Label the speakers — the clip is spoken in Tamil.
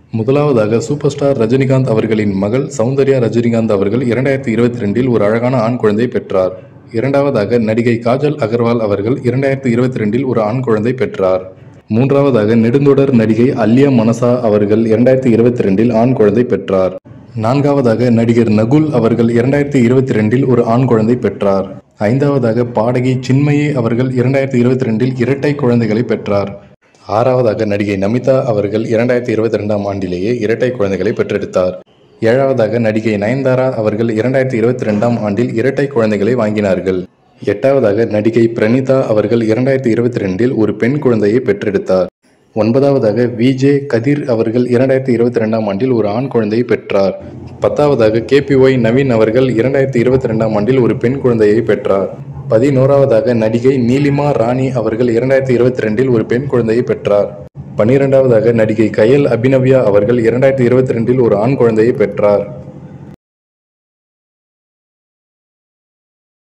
Speaker 1: முதலாவதாக சூப்பர் ஸ்டார் ரஜினிகாந்த் அவர்களின் மகள் சௌந்தர்யா ரஜினிகாந்த் அவர்கள் இரண்டாயிரத்தி இருபத்தி ரெண்டில் ஒரு அழகான ஆண் குழந்தை பெற்றார் இரண்டாவதாக நடிகை காஜல் அகர்வால் அவர்கள் இரண்டாயிரத்தி இருபத்தி ரெண்டில் ஒரு ஆண் குழந்தை பெற்றார் மூன்றாவதாக நெடுந்தொடர் நடிகை அல்லியா மனசா அவர்கள் இரண்டாயிரத்தி இருபத்தி ரெண்டில் ஆண் குழந்தை பெற்றார் நான்காவதாக நடிகர் நகுல் அவர்கள் இரண்டாயிரத்தி இருபத்தி ரெண்டில் ஒரு ஆண் குழந்தை பெற்றார் ஐந்தாவதாக பாடகி சின்மயி அவர்கள் இரண்டாயிரத்தி இருபத்தி ரெண்டில் இரட்டை குழந்தைகளை பெற்றார் ஆறாவதாக நடிகை நமிதா அவர்கள் இரண்டாயிரத்தி இருபத்தி ரெண்டாம் ஆண்டிலேயே இரட்டை குழந்தைகளை பெற்றெடுத்தார் ஏழாவதாக நடிகை நயன்தாரா அவர்கள் இரண்டாயிரத்தி இருபத்தி ரெண்டாம் ஆண்டில் இரட்டை குழந்தைகளை வாங்கினார்கள் எட்டாவதாக நடிகை பிரணிதா அவர்கள் இரண்டாயிரத்தி இருபத்தி ரெண்டில் ஒரு பெண் குழந்தையை பெற்றெடுத்தார் ஒன்பதாவதாக விஜே கதிர் அவர்கள் இரண்டாயிரத்தி இருபத்தி ரெண்டாம் ஆண்டில் ஒரு ஆண் குழந்தையை பெற்றார் பத்தாவதாக கேபிஒய் நவீன் அவர்கள் இரண்டாயிரத்தி இருபத்தி ரெண்டாம் ஆண்டில் ஒரு பெண் குழந்தையை பெற்றார் பதினோராவதாக நடிகை நீலிமா ராணி அவர்கள் இரண்டாயிரத்தி இருபத்தி ரெண்டில் ஒரு பெண் குழந்தையை பெற்றார் பன்னிரெண்டாவதாக நடிகை கயல் அபிநவ்யா அவர்கள் இரண்டாயிரத்தி இருபத்தி ரெண்டில் ஒரு ஆண் குழந்தையை பெற்றார்